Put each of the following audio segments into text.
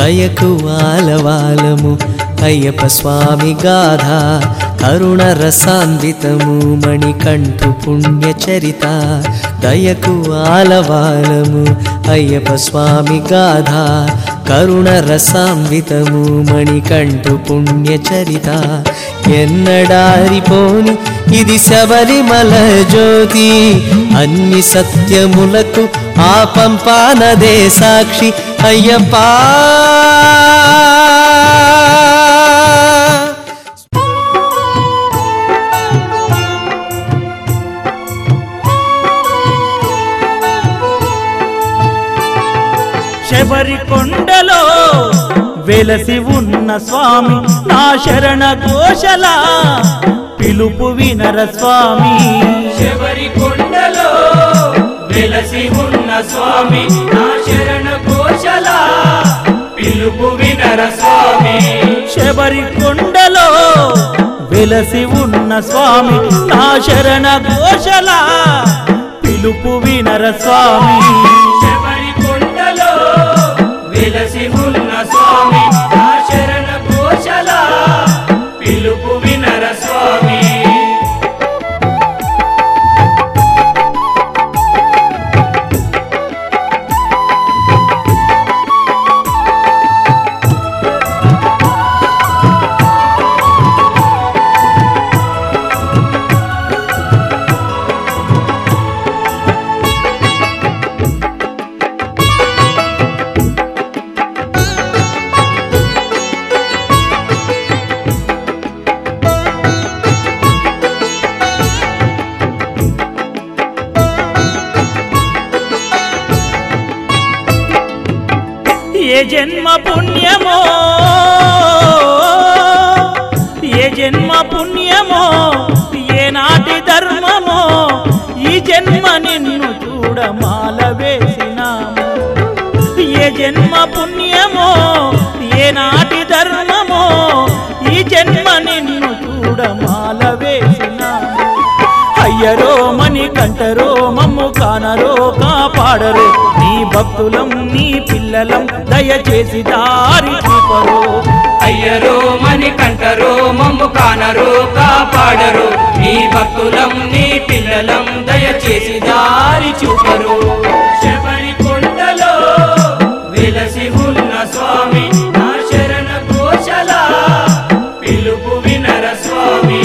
దయకు ఆలవాలము అయ్యప్ప స్వామి గాథ కరుణ రసాన్వితము మణికంఠు పుణ్యచరిత దయకు ఆలవాలము అయ్యప్ప స్వామి గాథ కరుణ రసాన్వితము మణికంఠు పుణ్యచరిత ఎన్నడారిపోని ఇది శబరిమల జ్యోతి అన్ని సత్యములకు ఆ పంపానదే సాక్షి అయ్యప్పా శబరి కొండలో వెలసి ఉన్న స్వామి నా శరణ ఘోషల పిలుపు వినర స్వామి శబరి కొండలో వెలసి ఉన్న స్వామి నా శరణ ఘోషల పిలుపు వినర స్వామి శబరి కొండలో వెలసి ఉన్న స్వామి నా శరణ ఘోషల పిలుపు వినర స్వామి శబరి కొండలో వెలసి ఉన్న స్వామి నా శరణ ఘోషల పిలుపు వినర స్వామి ఏ జన్మ పుణ్యమో ఏ జన్మ పుణ్యమో ఏ నాటి ధర్మమో ఈ జన్మ నిన్ను చూడమాల వేసినాము ఏ జన్మ పుణ్యమో ఏ నాటి ధర్మమో ఈ జన్మ నిన్ను చూడమాల వేసినాము అయ్యరో మని కంటరో మమ్ము కానరో కాపాడరో నీ భక్తులం నీ పిల్లలం దయచేసి దారి చూపరో అయ్యరో మని కంటరో మమ్ము కానరో కాపాడరు నీ భక్తులం నీ పిల్లలం దయచేసి దారి చూపరు శబరి కొండలో వెలసి ఉన్న స్వామి నా శరణ ఘోషల పిలుపు వినర స్వామి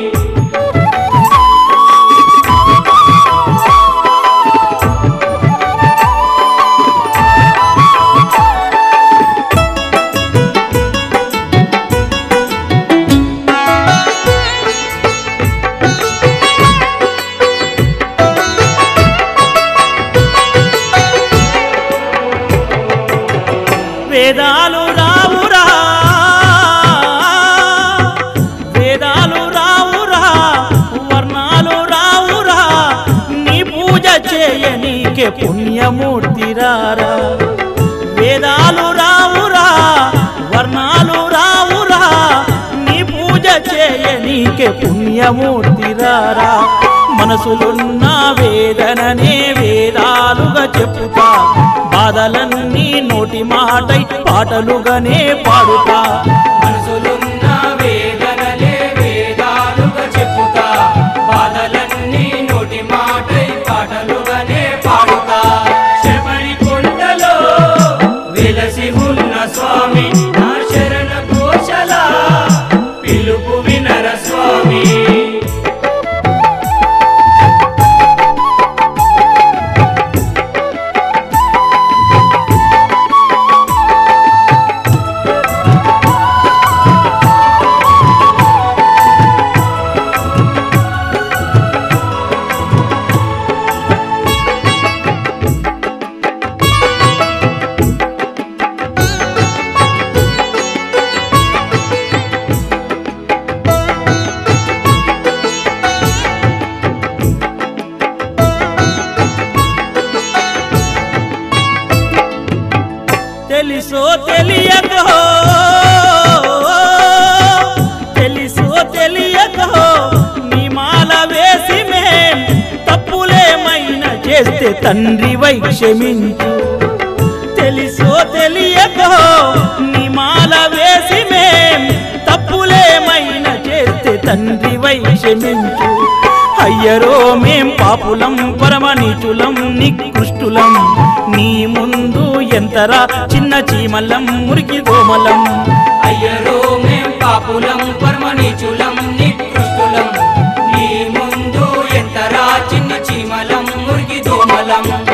వేదాలు రావురా వేదాలు రావురా వర్ణాలు రావురా నీ పూజ చేయనీకే పుణ్యమూర్తిరారా వేదాలు రావురా వర్ణాలు రావురా నీ పూజ చేయనీకే పుణ్యమూర్తిరారా మనసులున్న వేదననే వేదాలుగా చెప్పుతా బాధలన్నీ నోటి మాటై పాటలుగానే పాడుతా మనసులున్న వేదనలే వేదాలుగా చెప్పుతా బాధలన్నీ నోటి మాటై పాటలుగానే పాడుతా శబరి కొండలో వెలసి ఉన్న స్వామి నా శరణ ఘోషల పిలుపు వినర స్వామి తెలుసో తెలియకో తెలుసో తెలియకో నీ మాల వేసి మేం తప్పులేమైనా చేస్తే తండ్రి వై క్షమించు తెలుసో తెలియకో నీ మాల వేసి మేం తప్పులేమైనా చేస్తే తండ్రి వై క్షమించు అయ్యరో మేం పాపులం పరమనీచులం నికృష్టులం నీ ముందు ఎంతరా చిన్న చీమలం మురికి దోమలం అయ్యరో మేం పాపులం పరమనీచులం నికృష్టులం నీ ముందు ఎంతరా చిన్న చీమలం మురికి దోమలం